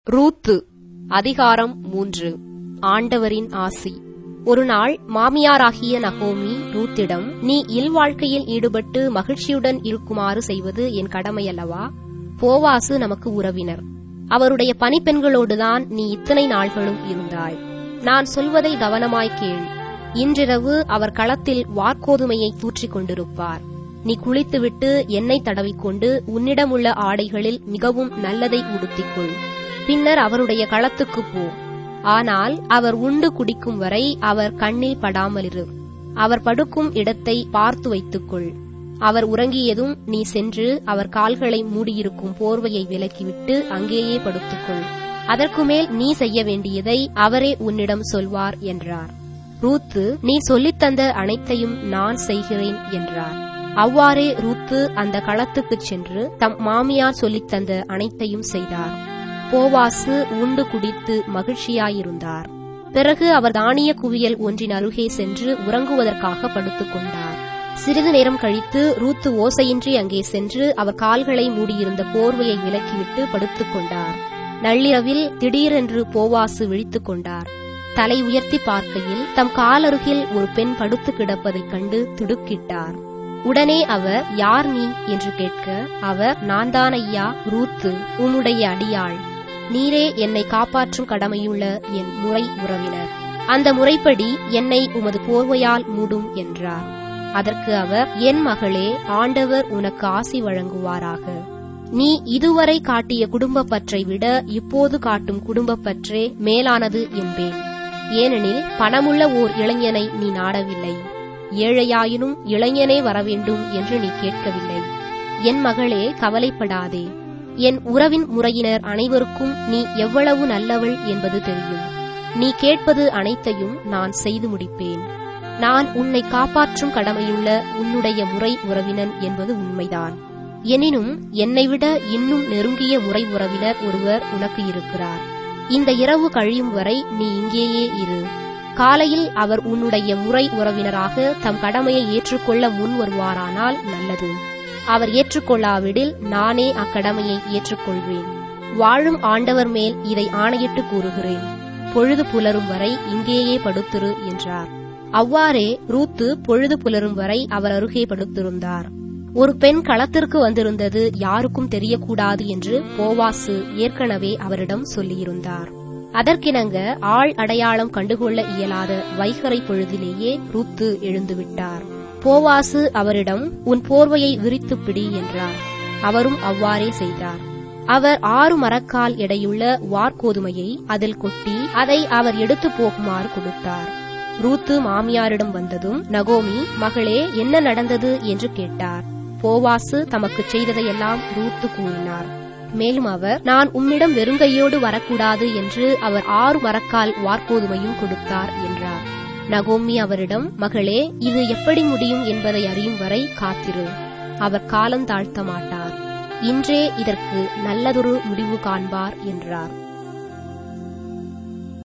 ரூத்து அதிகாரம் மூன்று ஆண்டவரின் ஆசி ஒரு நாள் மாமியாராகிய நகோமி ரூத்திடம் நீ இல்வாழ்க்கையில் ஈடுபட்டு மகிழ்ச்சியுடன் இருக்குமாறு செய்வது என் கடமையல்லவா போவாசு நமக்கு உறவினர் அவருடைய பணிப்பெண்களோடுதான் நீ இத்தனை நாள்களும் இருந்தாய் நான் சொல்வதை கவனமாய் கேள் இன்றிரவு அவர் களத்தில் வார்க்கோதுமையை தூற்றிக் கொண்டிருப்பார் நீ குளித்துவிட்டு எண்ணெய் தடவிக்கொண்டு உன்னிடமுள்ள ஆடைகளில் மிகவும் நல்லதை உடுத்திக்கொள் பின்னர் அவருடைய களத்துக்குப் போ ஆனால் அவர் உண்டு குடிக்கும் வரை அவர் கண்ணில் படாமலிரு அவர் படுக்கும் இடத்தை பார்த்து வைத்துக்கொள் அவர் உறங்கியதும் நீ சென்று அவர் கால்களை மூடியிருக்கும் போர்வையை விலக்கிவிட்டு அங்கேயே படுத்துக்கொள் அதற்கு மேல் நீ செய்ய வேண்டியதை அவரே உன்னிடம் சொல்வார் என்றார் ரூத்து நீ சொல்லித்தந்த அனைத்தையும் நான் செய்கிறேன் என்றார் அவ்வாறே ரூத்து அந்த களத்துக்குச் சென்று தம் மாமியார் சொல்லித்தந்த அனைத்தையும் செய்தார் போவாசு உண்டு குடித்து மகிழ்ச்சியாயிருந்தார் பிறகு அவர் தானிய குவியல் ஒன்றின் அருகே சென்று உறங்குவதற்காக படுத்துக் கொண்டார் சிறிது நேரம் கழித்து ரூத்து ஓசையின்றி அங்கே சென்று அவர் கால்களை மூடியிருந்த போர்வையை விலக்கிவிட்டு படுத்துக் கொண்டார் நள்ளிரவில் திடீரென்று போவாசு விழித்துக் கொண்டார் தலை உயர்த்தி பார்க்கையில் தம் காலருகில் ஒரு பெண் படுத்து கிடப்பதைக் கண்டு திடுக்கிட்டார் உடனே அவர் யார் நீ என்று கேட்க அவர் நான் தான் ஐயா ரூத்து உன்னுடைய அடியாள் நீரே என்னை காப்பாற்றும் கடமையுள்ள என் முறை உறவினர் அந்த முறைப்படி என்னை உமது போர்வையால் மூடும் என்றார் அதற்கு அவர் என் மகளே ஆண்டவர் உனக்கு ஆசி வழங்குவாராக நீ இதுவரை காட்டிய குடும்ப பற்றை விட இப்போது காட்டும் குடும்ப பற்றே மேலானது என்பேன் ஏனெனில் பணமுள்ள ஓர் இளைஞனை நீ நாடவில்லை ஏழையாயினும் இளைஞனே வரவேண்டும் என்று நீ கேட்கவில்லை என் மகளே கவலைப்படாதே என் உறவின் முறையினர் அனைவருக்கும் நீ எவ்வளவு நல்லவள் என்பது தெரியும் நீ கேட்பது அனைத்தையும் நான் செய்து முடிப்பேன் நான் உன்னை காப்பாற்றும் கடமையுள்ள உன்னுடைய முறை உறவினன் என்பது உண்மைதான் எனினும் என்னை விட இன்னும் நெருங்கிய முறை உறவினர் ஒருவர் உனக்கு இருக்கிறார் இந்த இரவு கழியும் வரை நீ இங்கேயே இரு காலையில் அவர் உன்னுடைய முறை உறவினராக தம் கடமையை ஏற்றுக்கொள்ள முன் வருவாரானால் நல்லது அவர் ஏற்றுக்கொள்ளாவிடில் நானே அக்கடமையை ஏற்றுக்கொள்வேன் வாழும் ஆண்டவர் மேல் இதை ஆணையிட்டு கூறுகிறேன் பொழுது புலரும் வரை இங்கேயே படுத்திரு என்றார் அவ்வாறே ரூத்து பொழுது புலரும் வரை அவர் அருகே படுத்திருந்தார் ஒரு பெண் களத்திற்கு வந்திருந்தது யாருக்கும் தெரியக்கூடாது என்று போவாசு ஏற்கனவே அவரிடம் சொல்லியிருந்தார் அதற்கிணங்க ஆள் அடையாளம் கண்டுகொள்ள இயலாத வைகரை பொழுதிலேயே ரூத்து எழுந்துவிட்டார் போவாசு அவரிடம் உன் போர்வையை விரித்து பிடி என்றார் அவரும் அவ்வாறே செய்தார் அவர் ஆறு மரக்கால் எடையுள்ள வார்கோதுமையை அதில் கொட்டி அதை அவர் எடுத்து போகுமாறு கொடுத்தார் ரூத்து மாமியாரிடம் வந்ததும் நகோமி மகளே என்ன நடந்தது என்று கேட்டார் போவாசு தமக்கு செய்ததையெல்லாம் ரூத்து கூறினார் மேலும் அவர் நான் உம்மிடம் வெறுங்கையோடு வரக்கூடாது என்று அவர் ஆறு மரக்கால் வார்கோதுமையும் கொடுத்தார் என்றார் நகோமி அவரிடம் மகளே இது எப்படி முடியும் என்பதை அறியும் வரை காத்திரு அவர் காலம் தாழ்த்த மாட்டார் இன்றே இதற்கு நல்லதொரு முடிவு காண்பார் என்றார்